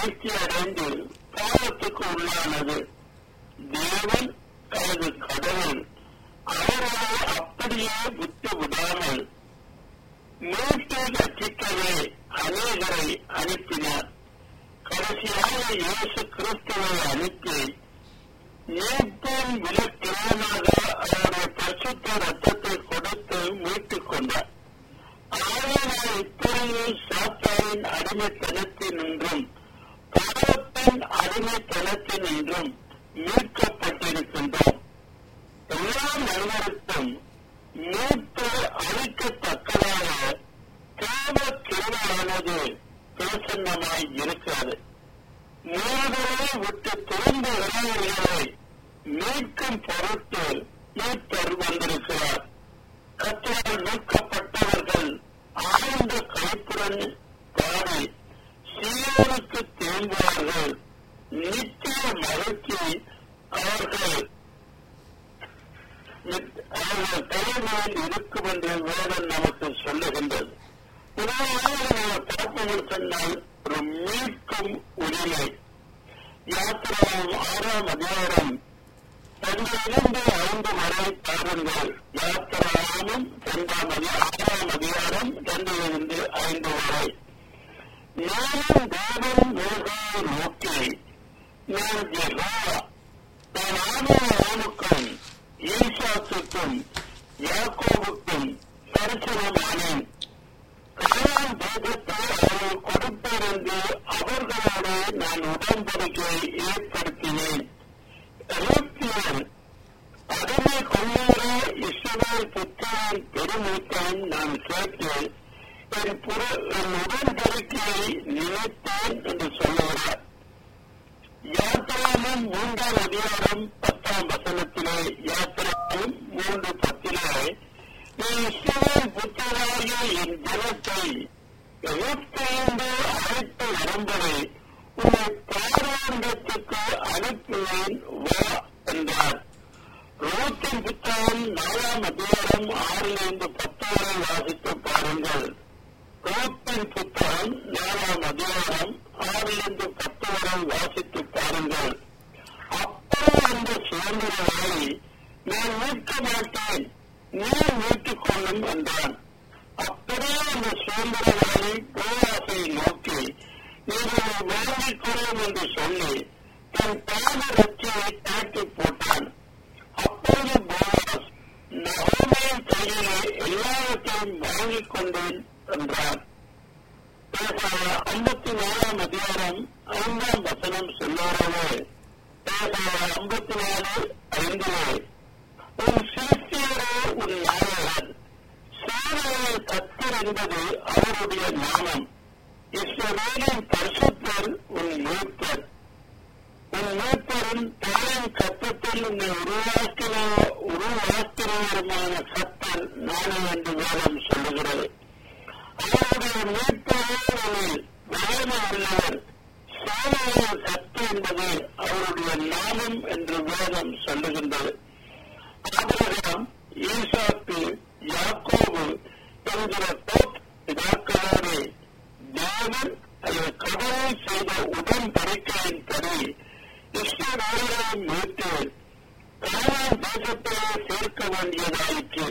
வீழ்ச்சி அடைந்து பாவத்துக்கு உள்ளானது தேவன் தனது கடவுள் அவர்களை அப்படியே விட்டு விடாமல் மீட்டு ரட்சிக்கவே அநேகரை அனுப்பினார் கடைசியாக இயேசு கிறிஸ்துவை அனுப்பி மீட்பின் விலக்கிரமாக அவருடைய பரிசுத்த ரத்தத்தை கொடுத்து மீட்டுக் கொண்டார் ஆகையால் இப்பொழுது சாத்தானின் அடிமைத்தனத்தினின்றும் பாவத்தின் அடிமைத்தனத்தினின்றும் மீட்கப்பட்டிருக்கின்றோம் எல்லா மனிதருக்கும் மீட்பு அளிக்கத்தக்கதாக தேவ கிருமையானது பிரசன்னமாய் இருக்கிறது மூவரை விட்டு திரும்ப இளைஞர்களை மீட்கும் பொருட்டு மீட்பர் வந்திருக்கிறார் கத்தரால் மீட்கப்பட்டவர்கள் ஆழ்ந்த கைப்புடன் பாடி சீரனுக்கு திரும்புவார்கள் நித்திய மகிழ்ச்சி அவர்கள் அவர்கள் தலைமையில் இருக்கும் என்று வேதம் நமக்கு சொல்லுகின்றது உதாரணமாக நம்ம பார்ப்போம் சொன்னால் ஒரு மீட்கும் உரிமை யாத்திராவும் ஆறாம் அதிகாரம் ஒன்றிலிருந்து ஐந்து வரை பாருங்கள் யாத்திராவும் இரண்டாம் அதி ஆறாம் அதிகாரம் இரண்டிலிருந்து ஐந்து வரை நானும் தேவன் மோகையை நோக்கி நான் ஜெகா நான் ஆதாரமுக்கும் ஈசாத்துக்கும் யாக்கோவுக்கும் தரிசனமானேன் காலம் தேசத்தை அவர்கள் கொடுத்திருந்து அவர்களோடு நான் உடன்படிக்கை ஏற்படுத்தினேன் எகிப்தியன் அடிமை கொள்ளுகிற இஸ்ரவேல் புத்திரன் பெருமூத்தையும் நான் கேட்டு என் புற என் உடன்படிக்கையை நினைத்தேன் என்று சொல்லுகிறார் யாத்திராவும் மூன்றாம் அதிகாரம் பத்தாம் வசனத்திலே யாத்திராவும் மூன்று பத்திலே நீ இஸ்ரவேல் புத்திராகிய என் ஜனத்தை எகிப்திலிருந்து அழைத்து வரும்படி உன்னை பாராண்டத்துக்கு அனுப்புவேன் வா என்றார் ரோத்தின் புத்தகம் நாலாம் அதிகாரம் ஆறிலிருந்து பத்து வரை வாசித்து பாருங்கள் ரோத்தின் புத்தகம் நாலாம் அதிகாரம் ஆறிலிருந்து பத்து வரை வாசித்து பாருங்கள் அப்போ அந்த சுதந்திரங்களை நான் மீட்க மாட்டேன் நீ மீட்டுக் கொள்ளும் என்றான் அப்படியே அந்த சுதந்திரவாளி போராசை நோக்கி நீங்கள் வாங்கிக் கொள்ளும் என்று சொல்லி தன் பாத ரட்சியை தாக்கி போட்டான் அப்போது போராஸ் நகோமையின் கையிலே எல்லாவற்றையும் வாங்கிக் கொண்டேன் என்றார் ஐம்பத்தி நாலாம் அதிகாரம் ஐந்தாம் வசனம் சொல்லுகிறவே ஐம்பத்தி நாலு ஐந்திலே உன் சிறுத்தியரோ உன் நாயகன் சேவையை கத்தர் என்பது அவருடைய நாமம் இஸ்ரவேலின் பரிசுத்தர் உன் மூத்தர் உன் மூத்தரும் தாயின் கத்தத்தில் உன்னை உருவாக்கின உருவாக்கினவருமான கத்தர் நானே என்று வேதம் சொல்லுகிறது அவருடைய மீட்பரில் வயது உள்ளவர் சேவையில் கத்து என்பது அவருடைய நாமம் என்று வேதம் சொல்லுகின்றது ஆபிரகாம் ஈசாக்கு யாக்கோபு என்கிற போத் பிதாக்களோடு தேவன் அல்லது கடவுள் செய்த உடன்படிக்கையின்படி இஸ்ரவேலரை மீட்டு கானான் தேசத்திலே சேர்க்க வேண்டியதாயிற்று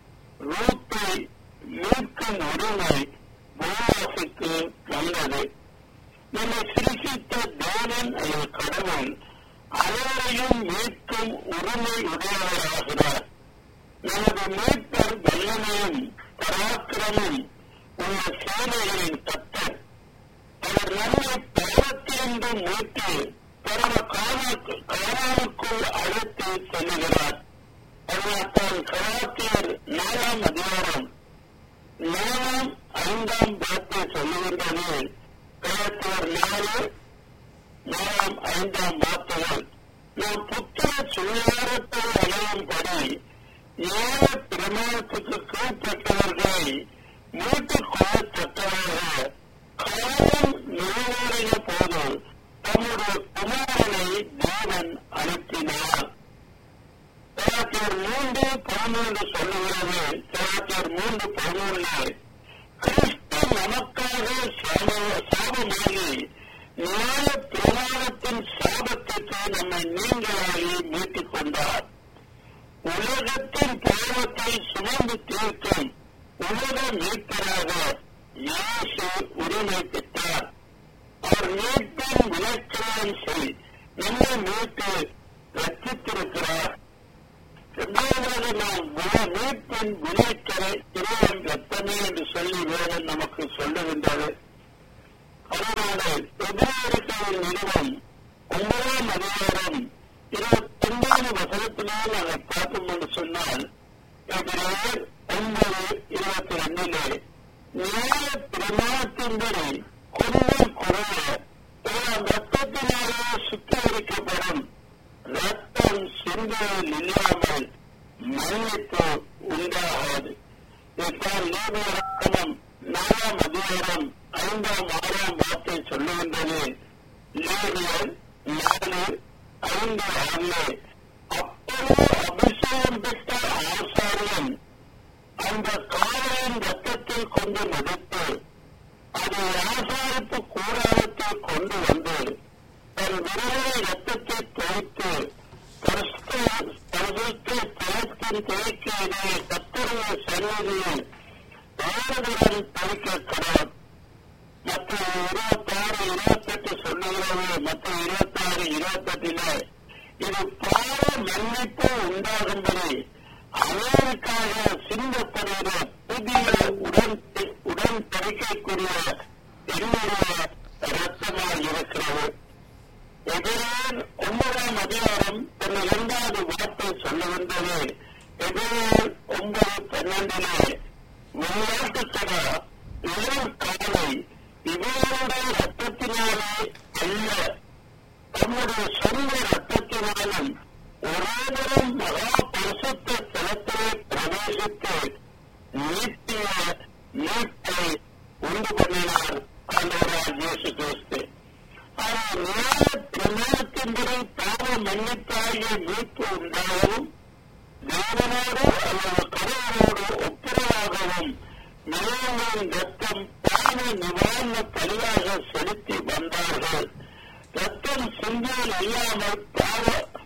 ரூத்தை மீட்கும் உரிமை போவாசுக்கு வந்தது நம்மை சிருஷித்த தேவன் அல்லது கடவுள் அனைவரையும் மீட்கும் உரிமை உடையவராகிறார் நமது மீட்பர் வல்லமையும் பராக்கிரமும் உள்ள சேவைகளின் கத்தர் அவர் நம்மை பாவத்திலிருந்து மீட்டு பரம காலாவுக்குள் அழைத்து செல்லுகிறார் அதனால்தான் கலாத்தியர் நாலாம் அதிகாரம் நாலாம் ஐந்தாம் வார்த்தை சொல்லுகின்றது கலாத்தியர் நாலு நாலாம் ஐந்தாம் வார்த்தைகள் நாம் புத்திர சுகாரத்தை அடையும்படி ஏழ பிரமாணத்துக்கு கீழ்பட்டவர்களை மீட்டுக் கொள்ளத்தக்கதாக காலம் நிறைவேறிய போது தம்முடைய குமாரனை தேவன் அனுப்பினார் கலாச்சார் மூன்று பதிமூன்று சொல்லுகிறது கலாச்சார் மூன்று பதிமூன்று கிறிஸ்து நமக்காக சாபமாகி நியாய பிரமாணத்தின் சாபத்திற்கு நம்மை நீங்களாகி மீட்டுக் கொண்டார் உலகத்தின் பாவத்தை சுமந்து தீர்க்கும் உலக மீட்பராக இயேசு உரிமை பெற்றார் அவர் மீட்பின் விளக்கம் செய் நம்மை மீட்டு ரச்சித்திருக்கிறார் இரண்டாவதாக நாம் மீட்பின் விளைக்கரை திருவன் ரத்தமே என்று சொல்லி வேதம் நமக்கு சொல்லுகின்றது அதனால எதிர்காலத்தின் நிறுவனம் ஒன்பதாம் அதிகாரம் இருபத்தி ஒன்பது வசனத்திலே நாங்கள் பார்ப்போம் என்று சொன்னால் எதிராக ஒன்பது இருபத்தி ரெண்டிலே நியாய பிரமாணத்தின்படி கொஞ்சம் குறைய ரத்தத்தினாலே சுத்திகரிக்கப்படும் ரத்தம் சிந்தையில் இல்லாமல் மன்னிப்பு உண்டாகாது இதைத்தான் நீதிமன்றம் நாலாம் அதிகாரம் ஐந்தாம் ஆறாம் வார்த்தை சொல்லுகின்றது லேவியர் நாலு ஐந்து ஆறு அப்பொழுது அபிஷேகம் பெற்ற ஆசாரியன் அந்த காவலின் ரத்தத்தில் கொண்டு முடித்து அதை ஆசாரிப்பு கூடாரத்தில் கொண்டு வந்து தன் விரைவை ரத்தத்தை தொகுத்து பரிசுத்த தளத்தின் துவக்கியதை கத்தருடைய சன்னதியில் ஆறுதலுடன் பறிக்க கடவுள் மற்ற இருபத்தாறு இருபத்தெட்டு சொல்லுகிறது மற்ற இருபத்தாறு இருபத்தெட்டில இது பாவ மன்னிப்பு உண்டாகும்படி அமெரிக்காக சிந்தப்படுகிற புதிய உடன் உடன் பறிக்கக்கூடிய என்னுடைய ரத்தமாக இருக்கிறது எதிரான் ஒன்பதாம் அதிகாரம் தன் இரண்டாவது வார்த்தை சொல்லுகின்றது எதிரான் ஒன்பது பன்னெண்டிலே விளையாட்டுக்கட இளம் காலை இவருடைய ரத்தத்தினாலே அல்ல தம்முடைய சொந்த ரத்தத்தினாலும் ஒருவரும் மகா பரிசுத்த ஸ்தலத்திலே பிரவேசித்து நீட்டிய நீட்டை உண்டு பண்ணினார் ஆண்டவரால் இயேசு கிறிஸ்து ஆனால் நியாய பிரமாணத்தின்படி பாவ மன்னிப்பாகிய மீட்பு உண்டாகவும் தேவனோடு அல்லது கடவுளோடு ஒப்புரவாகவும் நிலங்களின் ரத்தம் பாவ நிவாரண பலியாக செலுத்தி வந்தார்கள் ரத்தம் சிந்தையில் இல்லாமல் பாவ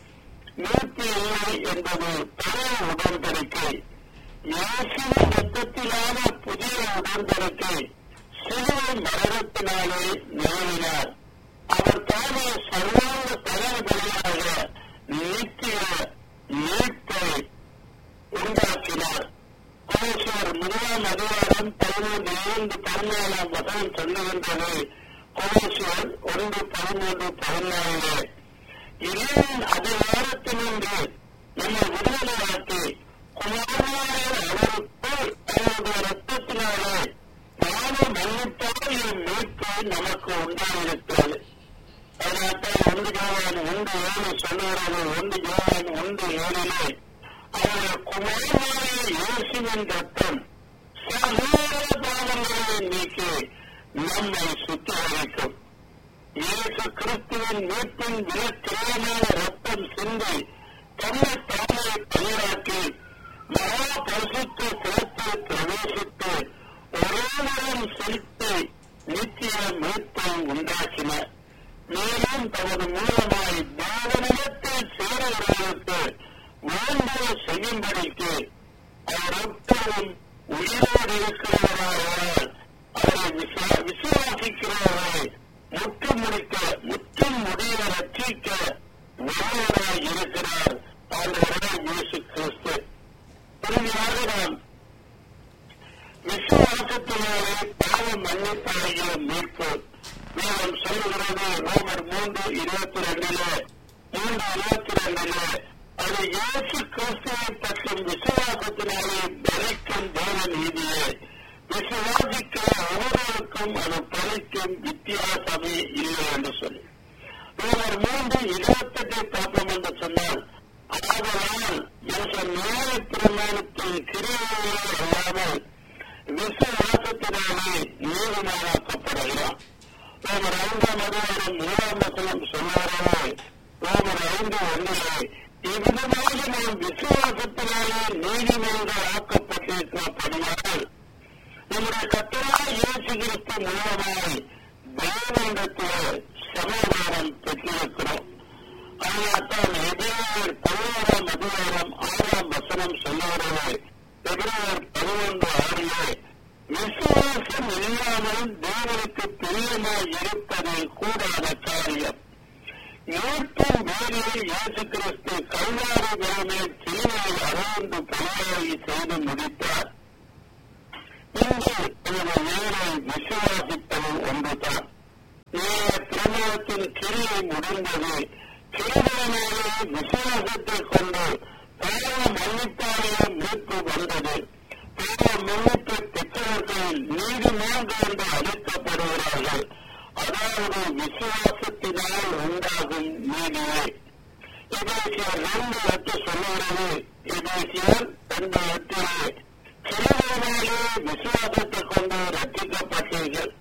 மீட்பு இல்லை என்பது பழைய உடன்படிக்கை இயேசுவின் ரத்தத்திலான புதிய உடன்படிக்கை சிலுவை மரணத்தினாலே நிறுவினார் அவர் தானே சர்வாங்க தலைவலியாக நித்திய மீட்பை உண்டாக்கினார் கோஷர் முதலாம் அதிகாரம் பதிமூன்று இரண்டு பதினாலாம் வசனம் சொல்லுகின்றது கோஷர் ஒன்று பதிமூன்று பதினாலு இறைவன் அதிகாரத்தினின்று நம்மை விடுதலையாக்கி குமாரனாய அவருக்கு அவருடைய ரத்தத்தினாலே பாவ மன்னிப்பால் என் மீட்பு நமக்கு உண்டாயிருக்கிறது அதனால்தான் ஒன்று ஜோவான் ஒன்று ஏழு சொல்லுகிறது ஒன்று ஜோவான் ஒன்று ஏழிலே அவருடைய குமாரனாய இயேசுவின் ரத்தம் சகோதர பாவங்களை நீக்கி நம்மை சுத்திகரிக்கும் இயேசு கிறிஸ்துவின் மீட்பின் விலக்கிரமான ரத்தம் சிந்தி தன்னை தானே பயிராக்கி மகா பரிசுத்த சிறப்பில் பிரவேசித்து ஒருவரும் செலுத்தி நித்திய மீட்பை உண்டாக்கினார் மேலும் தமது மூலமாய் தேவனிடத்தில் சேருகிறவர்களுக்கு வேண்டுதல செய்யும்படிக்கு அவர் எப்போதும் உயிரோடு இருக்கிறவரால் அவரை விசுவாசிக்கிறவரை முற்றும் முடிக்க முற்றும் முடிய ரட்சிக்க வல்லவராய் இருக்கிறார் ஆண்டவராய் இயேசு கிறிஸ்து இறுதியாக நாம் விசுவாசத்தினாலே பாவ மன்னிப்பாகிய மீட்பு வேதம் சொல்லுகிறது ரோமர் மூன்று இருபத்தி ரெண்டுல மூன்று இருபத்தி ரெண்டுல அது இயேசு கிறிஸ்துவை பற்றும் விசுவாசத்தினாலே பலிக்கும் தேவ நீதியே விசுவாசிக்கிற ஒவ்வொருவருக்கும் அது பலிக்கும் வித்தியாசமே இல்லை என்று சொல்லி ரோமர் மூன்று இருபத்தெட்டை பார்ப்போம் என்று சொன்னால் ஆதலால் மனுஷன் நியாய பிரமாணத்தின் கிரியைகளே அல்லாமல் விசுவாசத்தினாலே நீதிமானாக்கப்படுகிறான் ரோமர் ஐந்தாம் அதிகாரம் மூணாம் வசனம் சொன்னாரே ரோமர் ஐந்து ஒன்றிலே இவ்விதமாக நாம் விசுவாசத்தினாலே நீதிமன்றம் ஆக்கப்பட்டிருக்கிறபடியால் நம்முடைய கத்தராய் இயேசு கிறிஸ்து மூலமாய் தேவனிடத்திலே சமாதானம் பெற்றிருக்கிறோம் அதனால்தான் எபிரேயர் பதினோராம் அதிகாரம் ஆறாம் வசனம் சொல்லுகிறது எபிரேயர் பதினொன்று ஆறிலே விசுவாசம் இல்லாமல் தேவனுக்கு பிரியமாய் இருப்பது கூடாத காரியம் மீட்பின் வேலையை இயேசு கிறிஸ்து கல்வாரி வேலை சிலுவையில் அறந்து பணியாகி செய்து முடித்தார் இன்று இந்த வேலை விசுவாசிப்பது ஒன்றுதான் நேர பிரமாணத்தின் கிரியை முடிந்தது கிரிகளினாலே விசுவாசத்தை கொண்டு பாவ மன்னிப்பாளைய மீட்பு வந்தது பாவ மன்னிப்பு பெற்றவர்கள் நீதிமன்றம் என்று அழைக்கப்படுகிறார்கள் அதாவது விசுவாசத்தினால் உண்டாகும் நீதியே எபேசியர் ரெண்டு எட்டு சொல்லுகிறது எபேசியர் ரெண்டு எட்டிலே கிரிகளினாலே விசுவாசத்தை கொண்டு ரட்சிக்கப்பட்டீர்கள்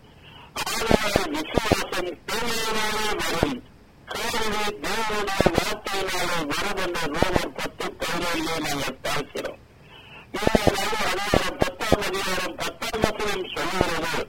ஆனால் விசுவாசம் தேவையினாலே வரும் கேள்வி தேவனுடைய வார்த்தையினாலே வரும் என்ற ரோமர் பத்து பதினேழு நாங்கள் பார்க்கிறோம் இந்த அதிகாரம் பத்தாம் அதிகாரம் பத்தாம் வசனம் சொல்லுகிறது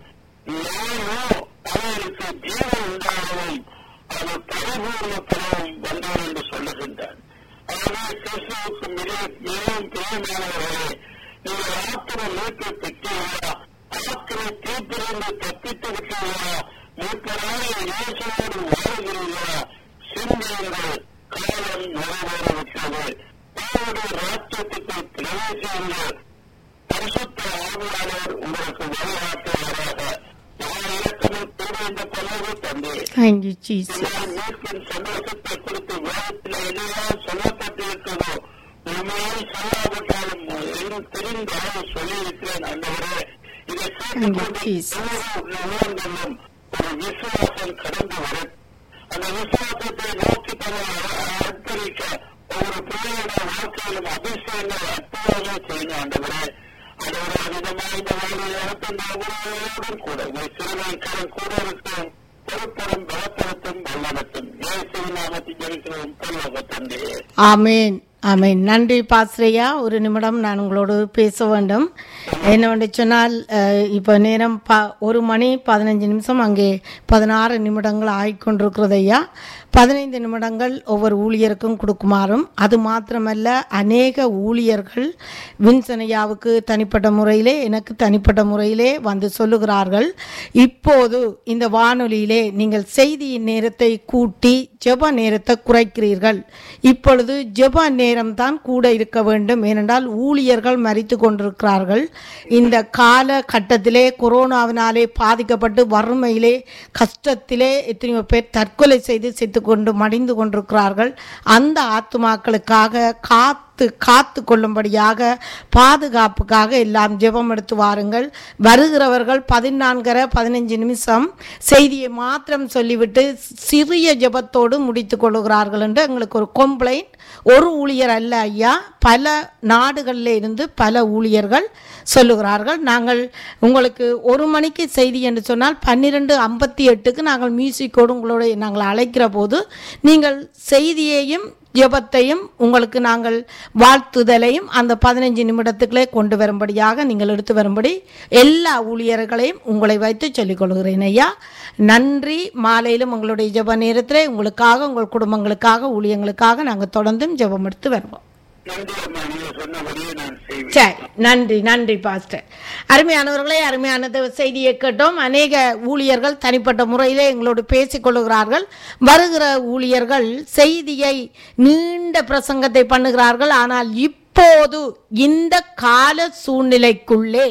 நானோ அவருக்கு ஜீவன் உண்டாகவும் அது பரிபூர்ண பலவும் வந்தார் என்று சொல்லுகின்றார் ஆகவே கிறிஸ்துவுக்கு மிக மிகவும் பிரியமானவர்களே நீங்கள் ஆத்திர மீட்பை பெற்றீர்களா ஆத்திர தீப்பிலிருந்து தப்பித்து விட்டீர்களா மீட்பரான இயேசுவோடு வாழ்கிறீர்களா சிந்தியுங்கள் காலம் நிறைவேறிவிட்டது தேவனுடைய ராஜ்யத்துக்கு பிரவேசியுங்கள் பரிசுத்த ஆவியாளர் உங்களுக்கு வழிகாட்டுவாராக நான் இலக்கணம் திரும்ப பலவு தந்தேன் Thank you, Jesus. நான் மீட்பின் சந்தோஷத்தை குறித்து வேதத்தில் எல்லாம் சொல்லப்பட்டிருக்கிறதோ உண்மையை சொல்லாவிட்டாலும் எங்கும் தெரிந்த அளவு சொல்லியிருக்கிறேன் அந்தவரே இதை Thank you, Jesus. உணர்ந்தும் ஒரு விசுவாசம் கடந்து வரும் அந்த விசுவாசத்தை நோக்கி தன்னை அர்ப்பணிக்க ஒவ்வொரு பிள்ளையோட வாழ்க்கையிலும் அதிசயங்கள் அற்புதமாக செய்யணும் ஆண்டவரே ஆண்டவரே அதிகமாக இந்த வாழ்வில் நடத்தும் ஒவ்வொருவரோடும் கூட ஒரு சிறுவன் கூட இருக்கும் பொறுப்பரும் பலப்படுத்தும் வல்லடத்தும் இயேசுவின் நாமத்தில் ஜெயிக்கிறோம் பரலோக தந்தையே ஆமேன் ஆமேன் நன்றி பாஸ்ரையா ஒரு நிமிடம் நான் உங்களோடு பேச வேண்டும் என்னவென்று சொன்னால் அஹ், இப்போ நேரம் ப ஒரு மணி பதினஞ்சு நிமிஷம் அங்கே பதினாறு நிமிடங்கள் ஆகிக்கொண்டிருக்கிறது ஐயா பதினைந்து நிமிடங்கள் ஒவ்வொரு ஊழியருக்கும் கொடுக்குமாறும் அது மாத்திரமல்ல அநேக ஊழியர்கள் வின்சனையாவுக்கு தனிப்பட்ட முறையிலே எனக்கு தனிப்பட்ட முறையிலே வந்து சொல்லுகிறார்கள் இப்போது இந்த வானொலியிலே நீங்கள் செய்தியின் நேரத்தை கூட்டி ஜெப நேரத்தை குறைக்கிறீர்கள் இப்பொழுது ஜெப நேரம்தான் கூட இருக்க வேண்டும் ஏனென்றால் ஊழியர்கள் மறித்து கொண்டிருக்கிறார்கள் இந்த கால கட்டத்திலே கொரோனாவினாலே பாதிக்கப்பட்டு வறுமையிலே கஷ்டத்திலே எத்தனையோ பேர் தற்கொலை செய்து செத்து கொண்டு மடிந்து கொண்டிருக்கிறார்கள் அந்த ஆத்துமாக்களுக்காக காத்து காத்து கொள்ளும்படியாக பாதுகாப்புக்காக எல்லாம் ஜெபம் எடுத்து வாருங்கள் வருகிறவர்கள் பதினான்கரை பதினஞ்சு நிமிஷம் செய்தியை மாத்திரம் சொல்லிவிட்டு சிறிய ஜெபத்தோடு முடித்து கொள்ளுகிறார்கள் என்று எங்களுக்கு ஒரு கம்ப்ளைண்ட் ஒரு ஊழியர் அல்ல ஐயா பல நாடுகளில் இருந்து பல ஊழியர்கள் சொல்லுகிறார்கள் நாங்கள் உங்களுக்கு ஒரு மணிக்கு செய்தி என்று சொன்னால் பன்னிரெண்டு ஐம்பத்தி எட்டுக்கு நாங்கள் மியூசிக்கோடு உங்களோட நாங்கள் அழைக்கிற போது நீங்கள் செய்தியையும் ஜெபத்தையும் உங்களுக்கு நாங்கள் வாழ்த்துதலையும் அந்த பதினஞ்சு நிமிடத்துக்குள்ளே கொண்டு வரும்படியாக நீங்கள் எடுத்து வரும்படி எல்லா ஊழியர்களையும் உங்களை வைத்து சொல்லிக் கொள்கிறேன் ஐயா நன்றி மாலையிலும் உங்களுடைய ஜெப நேரத்தில் உங்களுக்காக உங்கள் குடும்பங்களுக்காக ஊழியங்களுக்காக நாங்கள் தொடர்ந்தும் ஜெபம் எடுத்து வருவோம் நன்றி அம்மா நீங்க சொன்னபடியே நான் செய்வேன் சரி நன்றி நன்றி பாஸ்டர் அருமையானவர்களே அருமையான தேவ செய்தியை கேட்டோம் அநேக ஊழியர்கள் தனிப்பட்ட முறையிலே எங்களோடு பேசிக் கொள்ளுகிறார்கள் வருகிற ஊழியர்கள் செய்தியை நீண்ட பிரசங்கத்தை பண்ணுகிறார்கள் ஆனால் இப்போது இந்த கால சூழ்நிலைக்குள்ளே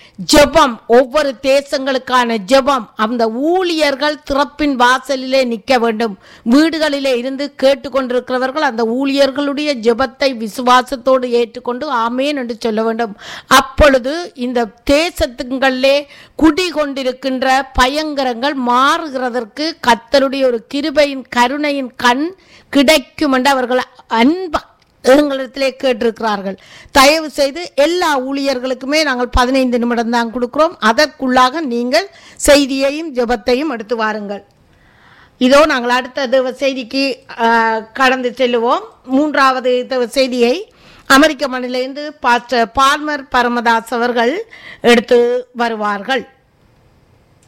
ஜெபம் ஒவ்வொரு தேசங்களுக்கான ஜெபம் அந்த ஊழியர்கள் திறப்பின் வாசலிலே நிற்க வேண்டும் வீடுகளிலே இருந்து கேட்டுக்கொண்டிருக்கிறவர்கள் அந்த ஊழியர்களுடைய ஜெபத்தை விசுவாசத்தோடு ஏற்றுக்கொண்டு ஆமேன் என்று சொல்ல வேண்டும் அப்பொழுது இந்த தேசத்துங்களிலே குடிகொண்டிருக்கின்ற பயங்கரங்கள் மாறுகிறதற்கு கத்தருடைய ஒரு கிருபையின் கருணையின் கண் கிடைக்கும் என்று அவர்கள் அன்பா எங்களிடத்திலே கேட்டிருக்கிறார்கள் தயவு செய்து எல்லா ஊழியர்களுக்குமே நாங்கள் பதினைந்து நிமிடம் தான் கொடுக்கிறோம் அதற்குள்ளாக நீங்கள் செய்தியையும் ஜெபத்தையும் எடுத்து வாருங்கள் இதோ நாங்கள் அடுத்த தேவ செய்திக்கு ஆ, கடந்து செல்லுவோம் மூன்றாவது தேவ செய்தியை அமெரிக்க மண்ணிலிருந்து பாஸ்டர் பால்மர் பரமதாஸ் அவர்கள் எடுத்து வருவார்கள்